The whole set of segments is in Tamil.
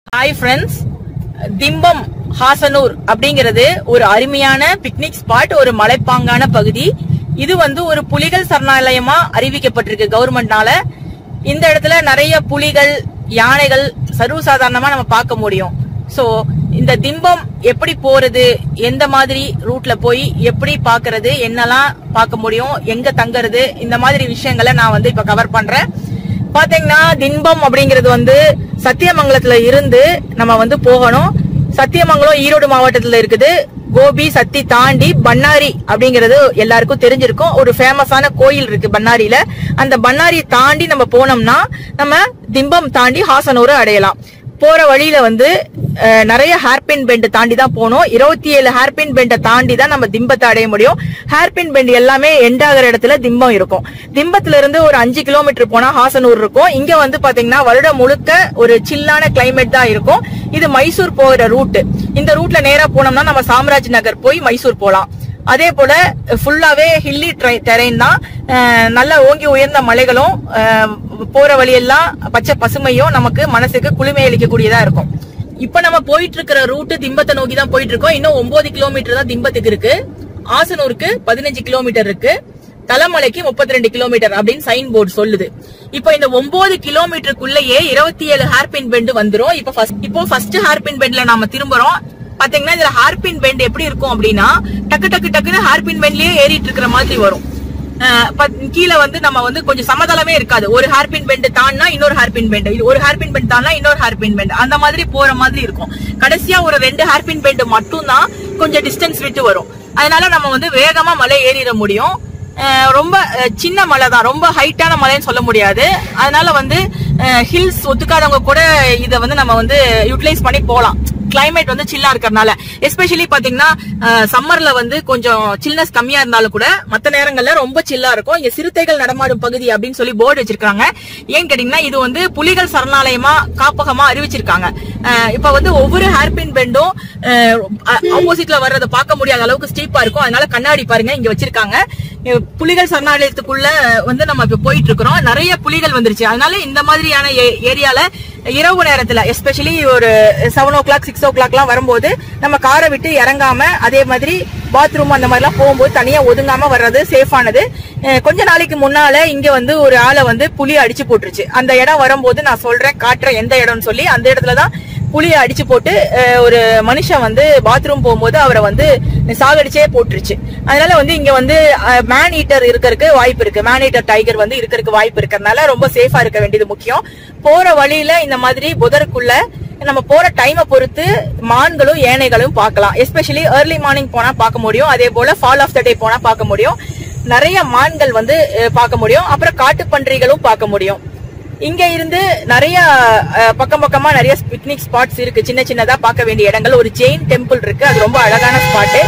ஹாய் ஃப்ரெண்ட்ஸ் திம்பம் ஹாசனூர் அப்படிங்கிறது ஒரு அருமையான பிக்னிக் ஸ்பாட் ஒரு மலைப்பாங்கான பகுதி இது வந்து ஒரு புலிகள் சரணாலயமா அறிவிக்கப்பட்டிருக்கு கவர்மெண்ட்னால இந்த இடத்துல நிறைய புலிகள் யானைகள் சர்வசாதாரணமா நம்ம பார்க்க முடியும் சோ இந்த திம்பம் எப்படி போறது எந்த மாதிரி ரூட்ல போய் எப்படி பாக்குறது என்னெல்லாம் பார்க்க முடியும் எங்க தங்குறது இந்த மாதிரி விஷயங்களை நான் வந்து இப்ப கவர் பண்றேன் பாத்தீங்கன்னா தின்பம் அப்படிங்கிறது வந்து சத்தியமங்கலத்துல இருந்து நம்ம வந்து போகணும் சத்தியமங்கலம் ஈரோடு மாவட்டத்துல இருக்குது கோபி சத்தி தாண்டி பண்ணாரி அப்படிங்கிறது எல்லாருக்கும் தெரிஞ்சிருக்கும் ஒரு ஃபேமஸான கோயில் இருக்கு பண்ணாரியில அந்த பண்ணாரி தாண்டி நம்ம போனோம்னா நம்ம திம்பம் தாண்டி ஹாசனூரை அடையலாம் போற வழியில வந்து அஹ், நிறைய ஹேர்பின் பெண்ட் தாண்டி தான் போகணும் இருபத்தி ஏழு ஹேர்பின் பெண்டை தாண்டி தான் நம்ம திம்பத்தை அடைய முடியும் ஹேர்பின் பெண்ட் எல்லாமே எண்ட் ஆகிற இடத்துல திம்பம் இருக்கும் திம்பத்துல இருந்து ஒரு அஞ்சு கிலோமீட்டர் போனா ஹாசனூர் இருக்கும் இங்க வந்து பாத்தீங்கன்னா வருடம் முழுக்க ஒரு சில்லான கிளைமேட் தான் இருக்கும் இது மைசூர் போகிற ரூட் இந்த ரூட்ல நேரா போனோம்னா நம்ம சாம்ராஜ் நகர் போய் மைசூர் போலாம் அதே போல ஃபுல்லாவே ஹில்லி டெரைன் தான் அஹ், நல்ல ஓங்கி உயர்ந்த மலைகளும் அஹ், போற வழியெல்லாம் பச்சை பசுமையும் நமக்கு மனசுக்கு குளுமை அளிக்கக்கூடியதா இருக்கும் இப்ப நம்ம போயிட்டு இருக்கிற ரூட் திம்பத்தை நோக்கி தான் போயிட்டு இருக்கோம் இன்னும் ஒன்பது கிலோமீட்டர் தான் திம்பத்துக்கு இருக்கு ஆசனூருக்கு பதினஞ்சு கிலோமீட்டர் இருக்கு தலைமலைக்கு முப்பத்தி ரெண்டு கிலோமீட்டர் அப்படின்னு சைன் போர்டு சொல்லுது இப்போ இந்த ஒன்பது கிலோமீட்டருக்குள்ளேயே இருபத்தி ஏழு ஹேர்பின் பெண்ட் வந்துரும் இப்போ first- இப்போ ஃபர்ஸ்ட் ஹேர்பின் பெண்ட்ல நாம திரும்புறோம் பாத்தீங்கன்னா இதுல ஹேர்பின் பெண்ட் எப்படி இருக்கும் அப்படின்னா டக்கு டக்கு டக்குன்னு ஹேர்பின் பெண்ட்லயே ஏறிட்டு இருக்கிற மாதிரி வரும் அஹ் பத்- கீழ வந்து நம்ம வந்து கொஞ்சம் சமதளமே இருக்காது ஒரு ஹேர்பின் பெண்ட் தான்னா இன்னொரு ஹேர்பின் பெண்ட் இது ஒரு ஹேர்பின் பெண்ட் தான்னா இன்னொரு ஹேர்பின் பெண்ட் அந்த மாதிரி போற மாதிரி இருக்கும் கடைசியா ஒரு ரெண்டு ஹேர்பின் பெண்ட் மட்டும் தான் கொஞ்சம் டிஸ்டன்ஸ் விட்டு வரும் அதனால நம்ம வந்து வேகமா மலை ஏறிட முடியும் அஹ் ரொம்ப அஹ், சின்ன மலை தான் ரொம்ப ஹைட்டான மலைன்னு சொல்ல முடியாது அதனால வந்து ஹில்ஸ் ஒத்துக்காதவங்க கூட இதை வந்து நம்ம வந்து யூட்டிலைஸ் பண்ணி போலாம் கிளைமேட் வந்து சில்லா இருக்கறனால எஸ்பெஷலி பாத்தீங்கன்னா சம்மர்ல வந்து கொஞ்சம் சில்னஸ் கம்மியா இருந்தாலும் கூட மத்த நேரங்கள்ல ரொம்ப சில்லா இருக்கும் இங்க சிறுத்தைகள் நடமாடும் பகுதி அப்படின்னு சொல்லி போர்டு வச்சிருக்காங்க ஏன்னு கேட்டீங்கன்னா இது வந்து புலிகள் சரணாலயமா காப்பகமா அறிவிச்சிருக்காங்க அஹ் இப்ப வந்து ஒவ்வொரு ஹேர்பின் பெண்டும் ஆப்போசிட்ல வர்றதை பார்க்க முடியாத அளவுக்கு ஸ்டீப்பா இருக்கும் அதனால கண்ணாடி பாருங்க இங்க வச்சிருக்காங்க அஹ் புலிகள் சரணாலயத்துக்குள்ள வந்து நம்ம இப்ப போயிட்டு இருக்கிறோம் நிறைய புலிகள் வந்துருச்சு அதனால இந்த மாதிரியான ஏ- ஏரியால இரவு நேரத்துல எஸ்பெஷலி ஒரு seven o'clock six o'clock எல்லாம் வரும்போது நம்ம காரை விட்டு இறங்காம அதே மாதிரி பாத்ரூம் அந்த மாதிரி எல்லாம் போகும்போது தனியா ஒதுங்காம வர்றது சேஃபானது அஹ் கொஞ்ச நாளைக்கு முன்னால இங்க வந்து ஒரு ஆளை வந்து புலி அடிச்சு போட்டுருச்சு அந்த இடம் வரும்போது நான் சொல்றேன் காட்டுறேன் எந்த இடம்னு சொல்லி அந்த இடத்துல தான் புலியை அடிச்சு போட்டு அஹ், ஒரு மனுஷன் வந்து பாத்ரூம் போகும்போது அவரை வந்து சாகடிச்சே போட்டுருச்சு அதனால வந்து இங்க வந்து மேன் ஈட்டர் இருக்கறதுக்கு வாய்ப்பு இருக்கு மேன் ஈட்டர் டைகர் வந்து இருக்கறதுக்கு வாய்ப்பு இருக்கறனால ரொம்ப சேஃபா இருக்க வேண்டியது முக்கியம் போற வழியில இந்த மாதிரி புதருக்குள்ள நம்ம போற டைமை பொறுத்து மான்களும் ஏனைகளும் பார்க்கலாம் எஸ்பெஷலி ஏர்லி மார்னிங் போனா பார்க்க முடியும் அதே போல ஃபால் ஆஃப் த டே போனா பார்க்க முடியும் நிறைய மான்கள் வந்து அஹ், பார்க்க முடியும் அப்புறம் காட்டுப்பன்றிகளும் பார்க்க முடியும் இங்க இருந்து நிறைய அஹ், பக்கம் பக்கமா நிறைய பிக்னிக் ஸ்பாட்ஸ் இருக்கு சின்ன சின்னதா பார்க்க வேண்டிய இடங்கள் ஒரு ஜெயின் டெம்பிள் இருக்கு அது ரொம்ப அழகான ஸ்பாட்டு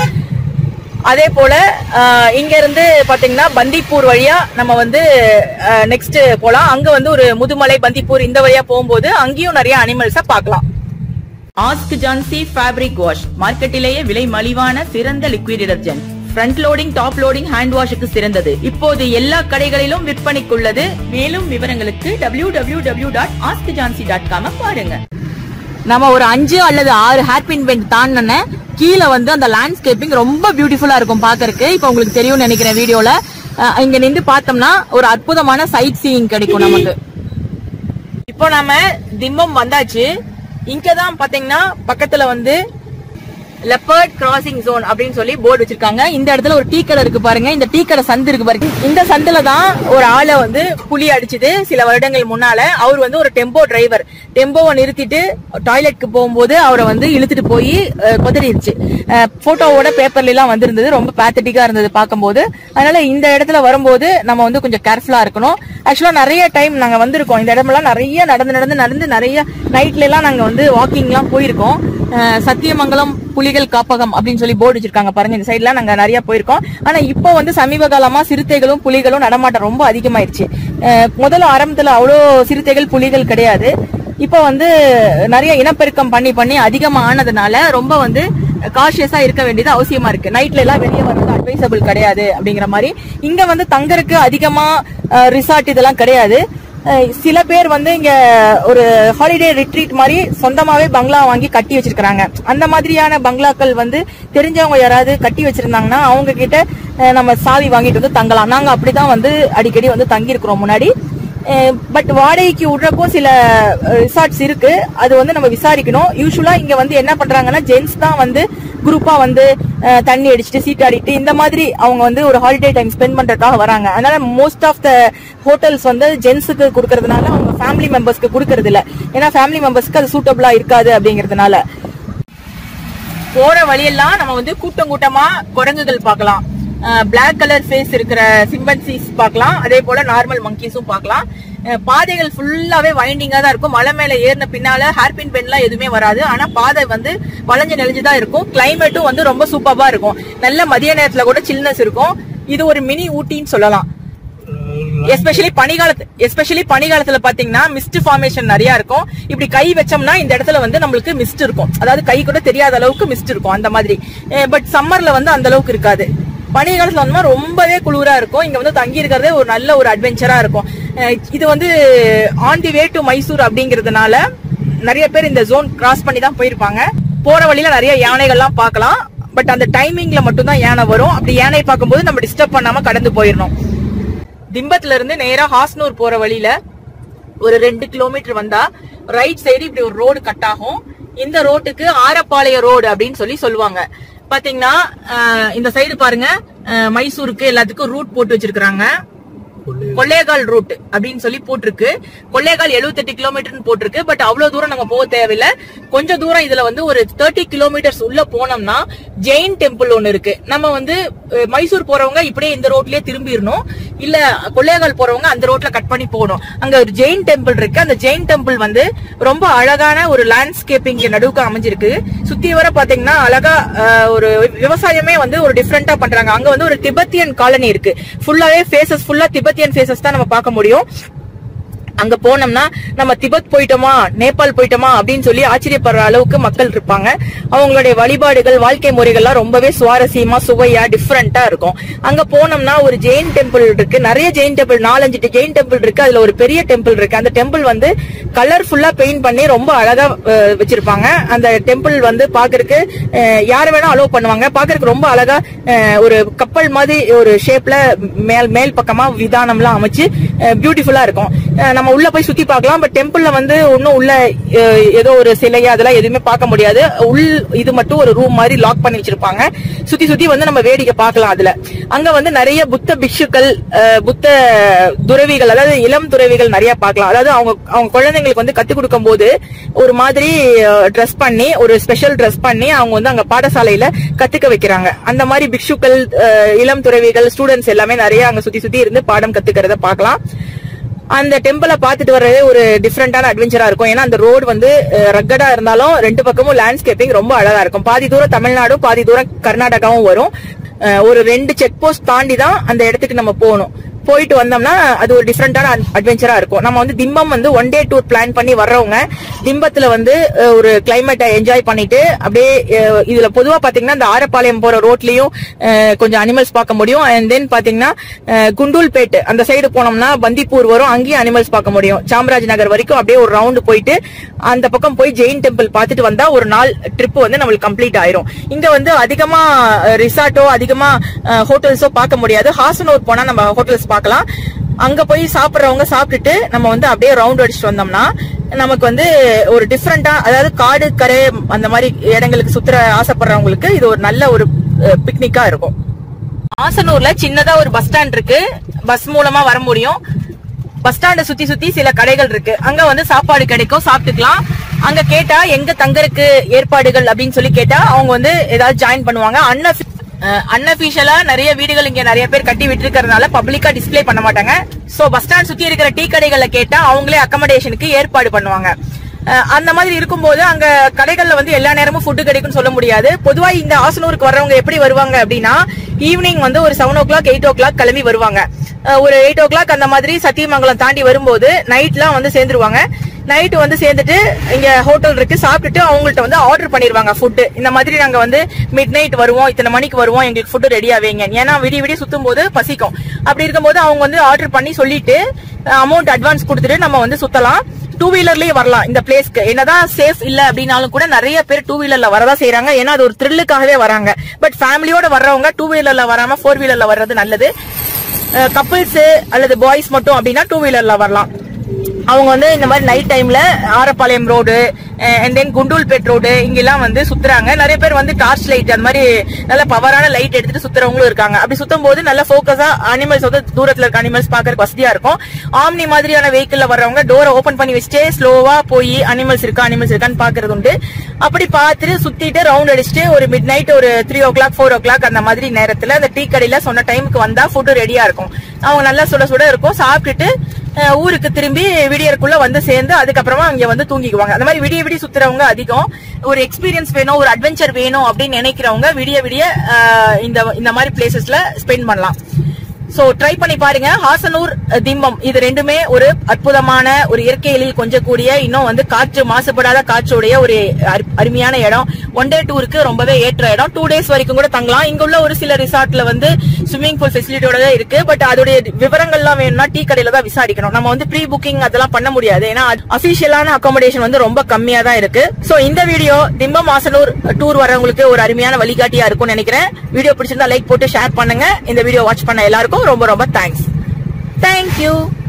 அதே போல அஹ், இங்க இருந்து பாத்தீங்கன்னா பந்திப்பூர் வழியா நம்ம வந்து நெக்ஸ்ட் போலாம் அங்க வந்து ஒரு முதுமலை பந்திப்பூர் இந்த வழியா போகும்போது அங்கேயும் நிறைய அனிமல்ஸ பார்க்கலாம் ஆஸ்க் ஜான்சி ஃபேப்ரிக் வாஷ் மார்க்கெட்டிலேயே விலை மலிவான சிறந்த liquid detergent front loading top loading hand வாஷுக்கு சிறந்தது இப்போது எல்லா கடைகளிலும் விற்பனைக்குள்ளது மேலும் விவரங்களுக்கு W W W dot Ask Jancy dot com பாருங்க நம்ம ஒரு அஞ்சு அல்லது ஆறு ஹேர்பின் பெண்ட் தாண்டின கீழே வந்து அந்த லேண்ட்ஸ்கேப்பிங் ரொம்ப பியூட்டிஃபுல்லா இருக்கும் பாக்கறதுக்கு இப்போ உங்களுக்கு தெரியும்னு நினைக்கிறேன் வீடியோல அஹ் இங்க நின்று பார்த்தோம்னா ஒரு அற்புதமான சைட் சீயிங் கிடைக்கும் நமக்கு இப்போ நாம திம்பம் வந்தாச்சு இங்கதான் பாத்தீங்கன்னா பக்கத்துல வந்து லெப்பர்ட் கிராசிங் ஜோன் அப்படின்னு சொல்லி போர்டு வச்சிருக்காங்க இந்த இடத்துல ஒரு டீ கடை இருக்கு பாருங்க இந்த டீ கடை சந்து இருக்கு பாருங்க இந்த சந்துல தான் ஒரு ஆளை வந்து புலி அடிச்சது சில வருடங்கள் முன்னால அவர் வந்து ஒரு டெம்போ டிரைவர் டெம்போவை நிறுத்திட்டு டாய்லெட்க்கு போகும்போது அவரை வந்து இழுத்துட்டு போய் கொதறிடுச்சு போட்டோவோட பேப்பர்ல எல்லாம் வந்திருந்தது ரொம்ப பேத்தட்டிக்கா இருந்தது பார்க்கும்போது அதனால இந்த இடத்துல வரும்போது நம்ம வந்து கொஞ்சம் கேர்ஃபுல்லா இருக்கணும் ஆக்சுவலா நிறைய டைம் நாங்க வந்திருக்கோம் இந்த இடமெல்லாம் நிறைய நடந்து நடந்து நடந்து நிறைய நைட்ல எல்லாம் நாங்க வந்து வாக்கிங் எல்லாம் போயிருக்கோம் அஹ் சத்தியமங்கலம் புலிகள் காப்பகம் அப்படின்னு சொல்லி போர்டு வச்சிருக்காங்க பாருங்க இந்த சைட்ல நாங்க நிறைய போயிருக்கோம் ஆனா இப்போ வந்து சமீப காலமா சிறுத்தைகளும் புலிகளும் நடமாட்டம் ரொம்ப அதிகமாயிருச்சு அஹ் முதல்ல ஆரம்பத்துல அவ்வளோ சிறுத்தைகள் புலிகள் கிடையாது இப்போ வந்து நிறைய இனப்பெருக்கம் பண்ணி பண்ணி அதிகமா ஆனதுனால ரொம்ப வந்து காஷியஸா இருக்க வேண்டியது அவசியமா இருக்கு நைட்ல எல்லாம் வெளியே வர்றது அட்வைசபிள் கிடையாது அப்படிங்கிற மாதிரி இங்க வந்து தங்கறதுக்கு அதிகமா ரிசார்ட் இதெல்லாம் கிடையாது அஹ் சில பேர் வந்து இங்க ஒரு ஹாலிடே ரிட்ரீட் மாதிரி சொந்தமாவே பங்களா வாங்கி கட்டி வச்சிருக்காங்க அந்த மாதிரியான பங்களாக்கள் வந்து தெரிஞ்சவங்க யாராவது கட்டி வச்சிருந்தாங்கன்னா அவங்க கிட்ட அஹ் நம்ம சாவி வாங்கிட்டு வந்து தங்கலாம் நாங்க அப்படிதான் வந்து அடிக்கடி வந்து தங்கி இருக்கிறோம் முன்னாடி பட் வாடகைக்கு விடுறப்போ சில ரிசார்ட்ஸ் இருக்கு அது வந்து நம்ம விசாரிக்கணும் யூஸ்வலா இங்க வந்து என்ன பண்றாங்கன்னா ஜென்ஸ் தான் வந்து குரூப்பா வந்து அஹ், தண்ணி அடிச்சுட்டு சீட் ஆடிட்டு இந்த மாதிரி அவங்க வந்து ஒரு ஹாலிடே டைம் ஸ்பெண்ட் பண்றதுக்காக வராங்க அதனால மோஸ்ட் ஆஃப் த ஹோட்டல்ஸ் வந்து ஜென்ஸுக்கு கொடுக்கறதுனால அவங்க ஃபேமிலி மெம்பர்ஸ்க்கு கொடுக்கறது இல்ல ஏன்னா ஃபேமிலி மெம்பர்ஸ்க்கு அது சூட்டபிளா இருக்காது அப்படிங்கறதுனால போற வழியெல்லாம் நம்ம வந்து கூட்டம் கூட்டமா குரங்குகள் பார்க்கலாம் Black கலர் ஃபேஸ் இருக்கிற சிம்பன்சிஸ் பார்க்கலாம் அதே போல நார்மல் மங்கீஸும் பார்க்கலாம் அஹ் பாதைகள் ஃபுல்லாவே வைண்டிங்கா தான் இருக்கும் மலை மேல ஏறின பின்னால ஹேர்பின் பென்லாம் எதுவுமே வராது ஆனா பாதை வந்து வளைஞ்சு நெளிஞ்சு தான் இருக்கும் கிளைமேட்டும் வந்து ரொம்ப சூப்பரா இருக்கும் நல்ல மதிய நேரத்துல கூட சில்னஸ் இருக்கும் இது ஒரு மினி ஊட்டின்னு சொல்லலாம் எஸ்பெஷலி பனிகாலத்து எஸ்பெஷலி பனிகாலத்துல பாத்தீங்கன்னா மிஸ்ட் ஃபார்மேஷன் நிறைய இருக்கும் இப்படி கை வச்சோம்னா இந்த இடத்துல வந்து நம்மளுக்கு மிஸ்ட் இருக்கும் அதாவது கை கூட தெரியாத அளவுக்கு மிஸ்ட் இருக்கும் அந்த மாதிரி பட் சம்மர்ல வந்து அந்த அளவுக்கு இருக்காது பனி காலத்துல வந்து ரொம்பவே குளிரா இருக்கும் இங்க வந்து தங்கி இருக்கிறதே ஒரு நல்ல ஒரு அட்வென்ச்சரா இருக்கும் அஹ் இது வந்து on the way to Mysore அப்படிங்கறதுனால நிறைய பேர் இந்த ஜோன் கிராஸ் பண்ணி தான் போயிருப்பாங்க போற வழியில நிறைய யானைகள்லாம் பார்க்கலாம் பட் அந்த டைமிங்ல மட்டும் தான் யானை வரும் அப்படி யானை பார்க்கும்போது நம்ம டிஸ்டர்ப் பண்ணாம கடந்து போயிடணும் திம்பத்துல இருந்து நேரா ஹாஸ்னூர் போற வழியில ஒரு ரெண்டு கிலோமீட்டர் வந்தா ரைட் சைடு இப்படி ஒரு ரோடு கட் ஆகும் இந்த ரோட்டுக்கு ஆரப்பாளைய ரோடு அப்படின்னு சொல்லி சொல்லுவாங்க பாத்தீங்கன்னா அஹ், இந்த சைடு பாருங்க அஹ், மைசூருக்கு எல்லாத்துக்கும் ரூட் போட்டு வச்சிருக்காங்க கொள்ளையகால் ரூட் அப்படின்னு சொல்லி போட்டிருக்கு கொள்ளையகால் 78 கிலோமீட்டர்னு போட்டிருக்கு பட் அவ்வளவு தூரம் நம்ம போக தேவையில்ல கொஞ்சம் தூரம் இதுல வந்து ஒரு தேர்ட்டி கிலோமீட்டர்ஸ் உள்ள போனோம்னா ஜெயின் டெம்பிள் ஒன்னு இருக்கு நம்ம வந்து அஹ், மைசூர் போறவங்க இப்படியே இந்த ரோட்லயே திரும்பிடணும் இல்ல கொள்ளையகால் போறவங்க அந்த ரோட்ல கட் பண்ணி போகணும் அங்க ஒரு ஜெயின் டெம்பிள் இருக்கு அந்த ஜெயின் டெம்பிள் வந்து ரொம்ப அழகான ஒரு லேண்ட்ஸ்கேப்பிங் நடுவுக்கு அமைஞ்சிருக்கு சுத்தி வர பாத்தீங்கன்னா அழகா அஹ், ஒரு விவசாயமே வந்து ஒரு டிஃப்ரெண்டா பண்றாங்க அங்க வந்து ஒரு திபெத்தியன் காலனி இருக்கு ஃபுல்லாவே ஃபேசஸ் ஃபுல்லா திபெத்தியன் ஃபேசஸ் தான் நம்ம பார்க்க முடியும் அங்க போனோம்னா நம்ம திபெத் போயிட்டோமா நேபாள் போயிட்டோமா அப்படின்னு சொல்லி ஆச்சரியப்படுற அளவுக்கு மக்கள் இருப்பாங்க அவங்களுடைய வழிபாடுகள் வாழ்க்கை முறைகள்லாம் ரொம்பவே சுவாரஸ்யமா சுவையா டிஃப்ரெண்டா இருக்கும் அங்க போனோம்னா ஒரு ஜெயின் டெம்பிள் இருக்கு நிறைய ஜெயின் டெம்பிள் நாலஞ்சு ஜெயின் டெம்பிள் இருக்கு அதுல ஒரு பெரிய டெம்பிள் இருக்கு அந்த டெம்பிள் வந்து கலர்ஃபுல்லா பெயிண்ட் பண்ணி ரொம்ப அழகா அஹ், வச்சிருப்பாங்க அந்த டெம்பிள் வந்து பாக்குறதுக்கு அஹ், யார் வேணா அலோவ் பண்ணுவாங்க பாக்குறதுக்கு ரொம்ப அழகா அஹ், ஒரு கப்பல் மாதிரி ஒரு ஷேப்ல மேல் மேல் பக்கமா விதானம்லாம் அமைச்சு பியூட்டிஃபுல்லா இருக்கும் அஹ், நம்ம உள்ள போய் சுத்தி பார்க்கலாம் பட் டெம்பிள்ல வந்து ஒன்னும் உள்ள அஹ், ஏதோ ஒரு சிலை அதெல்லாம் எதுவுமே பார்க்க முடியாது உள் இது மட்டும் ஒரு ரூம் மாதிரி லாக் பண்ணி வச்சிருப்பாங்க சுத்தி சுத்தி வந்து நம்ம வேடிக்கை பார்க்கலாம் அதுல அங்க வந்து நிறைய புத்த பிக்ஷுக்கள் அஹ், புத்த துறவிகள் அதாவது இளம் துறவிகள் நிறைய பார்க்கலாம் அதாவது அவங்க அவங்க குழந்தைங்களுக்கு வந்து கத்து கொடுக்கும் போது ஒரு மாதிரி ட்ரெஸ் பண்ணி ஒரு ஸ்பெஷல் ட்ரெஸ் பண்ணி அவங்க வந்து அங்க பாடசாலையில கத்துக்க வைக்கிறாங்க அந்த மாதிரி பிக்ஷுக்கள் அஹ், இளம் துறவிகள் ஸ்டூடெண்ட்ஸ் எல்லாமே நிறைய அங்க சுத்தி சுத்தி இருந்து பாடம் கத்துக்கிறத பார்க்கலாம் அந்த டெம்பிளை பார்த்துட்டு வர்றதே ஒரு டிஃப்ரெண்டான அட்வென்ச்சரா இருக்கும் ஏன்னா அந்த ரோடு வந்து ரக்கடா இருந்தாலும் ரெண்டு பக்கமும் லேண்ட்ஸ்கேப்பிங் ரொம்ப அழகா இருக்கும் பாதி தூரம் தமிழ்நாடும் பாதி தூரம் கர்நாடகாவும் வரும் அஹ் ஒரு ரெண்டு செக் போஸ்ட் தாண்டி தான் அந்த இடத்துக்கு நம்ம போகணும் போயிட்டு வந்தோம்னா அது ஒரு டிஃப்ரெண்டான அட்வென்ச்சரா இருக்கும் நம்ம வந்து திம்பம் வந்து ஒன் டே டூர் பிளான் பண்ணி வர்றவங்க திம்பத்துல வந்து அஹ், ஒரு கிளைமேட்டை என்ஜாய் பண்ணிட்டு அப்படியே அஹ், இதுல பொதுவா பாத்தீங்கன்னா இந்த ஆரப்பாளையம் போற ரோட்லயும் அஹ், கொஞ்சம் அனிமல்ஸ் பார்க்க முடியும் அண்ட் தென் பாத்தீங்கன்னா அஹ், குண்டூல்பேட் அந்த சைடு போனோம்னா பந்திப்பூர் வரும் அங்கேயும் அனிமல்ஸ் பார்க்க முடியும் சாம்ராஜ் நகர் வரைக்கும் அப்படியே ஒரு ரவுண்டு போயிட்டு அந்த பக்கம் போய் ஜெயின் டெம்பிள் பார்த்துட்டு வந்தா ஒரு நாள் ட்ரிப் வந்து நம்மளுக்கு கம்ப்ளீட் ஆயிரும் இங்க வந்து அதிகமா ரிசார்ட்டோ அதிகமா ஹோட்டல்ஸோ பார்க்க முடியாது ஹாசனூர் போனா நம்ம ஹோட்டல்ஸ் பார்க்கலாம் அங்க போய் சாப்பிடுறவங்க சாப்பிட்டுட்டு நம்ம வந்து அப்படியே ரவுண்ட் அடிச்சுட்டு வந்தோம்னா நமக்கு வந்து ஒரு டிஃப்ரெண்டா அதாவது காடு கரை அந்த மாதிரி இடங்களுக்கு சுத்துற ஆசைப்படுறவங்களுக்கு இது ஒரு நல்ல ஒரு பிக்னிக்கா இருக்கும் ஆசனூர்ல சின்னதா ஒரு பஸ் ஸ்டாண்ட் இருக்கு பஸ் மூலமா வர முடியும் பஸ் ஸ்டாண்ட சுத்தி சுத்தி சில கடைகள் இருக்கு அங்க வந்து சாப்பாடு கிடைக்கும் சாப்பிட்டுக்கலாம் அங்க கேட்டா எங்க தங்கறதுக்கு ஏற்பாடுகள் அப்படின்னு சொல்லி கேட்டா அவங்க வந்து ஏதாவது ஜாயின் பண்ணுவாங்க அன்அஃபி அன்அபிஷியலா நிறைய வீடுகள் இங்க நிறைய பேர் கட்டி விட்டுருக்கறதுனால பப்ளிக்கா டிஸ்ப்ளே பண்ண மாட்டாங்க சோ பஸ் ஸ்டாண்ட் சுத்தி இருக்கிற டீ கடைகள்ல கேட்டா அவங்களே அக்கமடேஷனுக்கு ஏற்பாடு பண்ணுவாங்க அஹ் அந்த மாதிரி இருக்கும்போது அங்க கடைகள்ல வந்து எல்லா நேரமும் ஃபுட்டு கிடைக்கும்னு சொல்ல முடியாது பொதுவா இந்த ஆசனூருக்கு வர்றவங்க எப்படி வருவாங்க அப்படின்னா ஈவினிங் வந்து ஒரு seven o'clock eight o'clock கிளம்பி வருவாங்க அஹ் ஒரு எயிட் ஓ கிளாக் அந்த மாதிரி சத்தியமங்கலம் தாண்டி வரும்போது நைட்லாம் வந்து சேர்ந்துருவாங்க நைட் வந்து சேர்ந்துட்டு இங்க ஹோட்டல் இருக்கு சாப்பிட்டுட்டு அவங்கள்ட்ட வந்து ஆர்டர் பண்ணிருவாங்க ஃபுட் இந்த மாதிரி நாங்க வந்து மிட் நைட் வருவோம் இத்தனை மணிக்கு வருவோம் எங்களுக்கு ஃபுட் ரெடியா வைங்க ஏன்னா விடிய விடிய சுத்தும் போது பசிக்கும் அப்படி இருக்கும்போது அவங்க வந்து ஆர்டர் பண்ணி சொல்லிட்டு அமௌண்ட் அட்வான்ஸ் கொடுத்துட்டு நம்ம வந்து சுத்தலாம் டூ வீலர்லயே வரலாம் இந்த பிளேஸ்க்கு என்னதான் சேஃப் இல்ல அப்படின்னாலும் கூட நிறைய பேர் டூ வீலர்ல வரதா செய்றாங்க ஏன்னா அது ஒரு த்ரில்லுக்காகவே வராங்க பட் ஃபேமிலியோட வர்றவங்க டூ வீலர்ல வராம ஃபோர் வீலர்ல வர்றது நல்லது கப்பிள்ஸ் அல்லது பாய்ஸ் மட்டும் அப்படின்னா டூ வீலர்ல வரலாம் அவங்க வந்து இந்த மாதிரி நைட் டைம்ல Arapalayam road and then Gundlupet road இங்கெல்லாம் வந்து சுத்துறாங்க நிறைய பேர் வந்து டார்ச் லைட் அந்த மாதிரி நல்ல பவரான லைட் எடுத்துட்டு சுத்துறவங்களும் இருக்காங்க அப்படி சுத்தும் போது நல்ல ஃபோக்கஸா அனிமல்ஸ் வந்து தூரத்துல இருக்க அனிமல்ஸ் பாக்குறதுக்கு வசதியா இருக்கும் ஆம்னி மாதிரியான வெஹிக்கிள்ல வர்றவங்க டோரை ஓபன் பண்ணி வச்சுட்டு ஸ்லோவா போய் அனிமல்ஸ் இருக்கா அனிமல்ஸ் இருக்கான்னு பாக்குறது உண்டு அப்படி பார்த்துட்டு சுத்திட்டு ரவுண்ட் அடிச்சுட்டு ஒரு மிட் நைட் ஒரு three o'clock four o'clock அந்த மாதிரி நேரத்துல அந்த டீ கடையில சொன்ன டைமுக்கு வந்தா ஃபுட்டு ரெடியா இருக்கும் அவங்க நல்லா சுட சுட இருக்கும் சாப்பிட்டுட்டு அஹ், ஊருக்கு திரும்பி விடியறக்குள்ள வந்து சேர்ந்து அதுக்கப்புறமா இங்க வந்து தூங்கிக்குவாங்க அந்த மாதிரி விடிய விடிய சுத்துறவங்க அதிகம் ஒரு எக்ஸ்பீரியன்ஸ் வேணும் ஒரு அட்வென்ச்சர் வேணும் அப்படின்னு நினைக்கிறவங்க விடிய விடிய அஹ், இந்த இந்த மாதிரி பிளேசஸ்ல ஸ்பெண்ட் பண்ணலாம் சோ ட்ரை பண்ணி பாருங்க ஹாசனூர் அஹ், திம்பம் இது ரெண்டுமே ஒரு அற்புதமான ஒரு இயற்கை எழில் கொஞ்சக்கூடிய இன்னும் வந்து காற்று மாசுபடாத காற்றுடைய ஒரு அரு- அருமையான இடம் ஒன் டே டூருக்கு ரொம்பவே ஏற்ற இடம் டூ டேஸ் வரைக்கும் கூட தங்கலாம் இங்க உள்ள ஒரு சில ரிசார்ட்ல வந்து ஸ்விம்மிங் பூல் ஃபெசிலிட்டியோட தான் இருக்கு பட் அதோடைய விவரங்கள்லாம் வேணும்னா டீ கடையில தான் விசாரிக்கணும் நம்ம வந்து ப்ரீ புக்கிங் அதெல்லாம் பண்ண முடியாது ஏன்னா அபிஷியலான அகாமடேஷன் வந்து ரொம்ப கம்மியா தான் இருக்கு சோ இந்த வீடியோ திம்பம் ஆசனூர் டூர் வரவங்களுக்கு ஒரு அருமையான வழிகாட்டியா இருக்கும்னு நினைக்கிறேன் வீடியோ பிடிச்சிருந்தா லைக் போட்டு ஷேர் பண்ணுங்க இந்த வீடியோ வாட்ச் பண்ண எல்லாருக்கும் ரொம்ப ரொம்ப தேங்க்ஸ் தேங்க்யூ